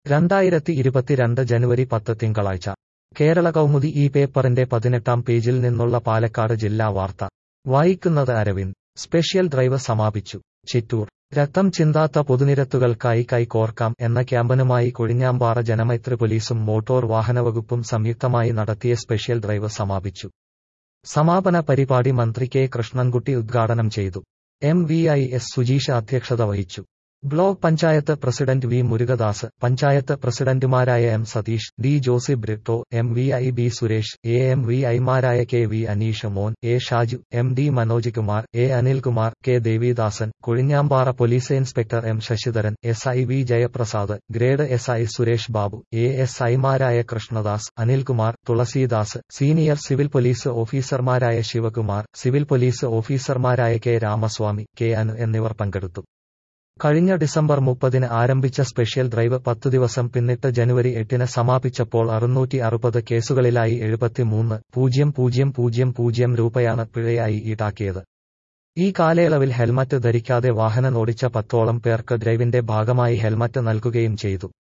രണ്ടായിരത്തി ഇരുപത്തിരണ്ട് ജനുവരി പത്ത് തിങ്കളാഴ്ച കേരള കൗമുദി ഈ പേപ്പറിന്റെ പതിനെട്ടാം പേജിൽ നിന്നുള്ള പാലക്കാട് ജില്ലാ വാർത്ത വായിക്കുന്നത് അരവിന്ദ് സ്പെഷ്യൽ ഡ്രൈവ് സമാപിച്ചു ചിറ്റൂർ രക്തം ചിന്താത്ത പൊതുനിരത്തുകൾക്കായി കൈകോർക്കാം എന്ന ക്യാമ്പനുമായി കൊഴിഞ്ഞാമ്പാറ ജനമൈത്രി പോലീസും മോട്ടോർ വാഹനവകുപ്പും സംയുക്തമായി നടത്തിയ സ്പെഷ്യൽ ഡ്രൈവ് സമാപിച്ചു സമാപന പരിപാടി മന്ത്രി കെ കൃഷ്ണൻകുട്ടി ഉദ്ഘാടനം ചെയ്തു M V I S Sujeesh അധ്യക്ഷത വഹിച്ചു block panchayat president V Murugadas panchayat പ്രസിഡന്റുമാരായ M Satheesh D Josy Britto M V I B Suresh A M V ഐമാരായ K V Aneesh Mon A Shaju M D Manoj Kumar A Anilkumar K Devidasan Kozhinjampara police inspector M Sasidharan S I V Jayaprasad grade S I Suresh Babu A S ഐമാരായ Krishnadas Anilkumar Thulasidas senior civil police ഓഫീസർമാരായ Shivakumar civil police ഓഫീസർമാരായ K Ramaswamy K Anu എന്നിവർ പങ്കെടുത്തു കഴിഞ്ഞ December മുപ്പതിന് ആരംഭിച്ച special drive പത്തു ദിവസം പിന്നിട്ട് ജനുവരി എട്ടിന് സമാപിച്ചപ്പോൾ അറുന്നൂറ്റി അറുപത് കേസുകളിലായി എഴുപത്തിമൂന്ന് പൂജ്യം പൂജ്യം പൂജ്യം പൂജ്യം രൂപയാണ് പിഴയായി ഈടാക്കിയത് ഈ കാലയളവിൽ ഹെൽമറ്റ് ധരിക്കാതെ വാഹനം ഓടിച്ച പത്തോളം പേർക്ക് ഡ്രൈവിന്റെ ഭാഗമായി ഹെൽമറ്റ് നൽകുകയും ചെയ്തു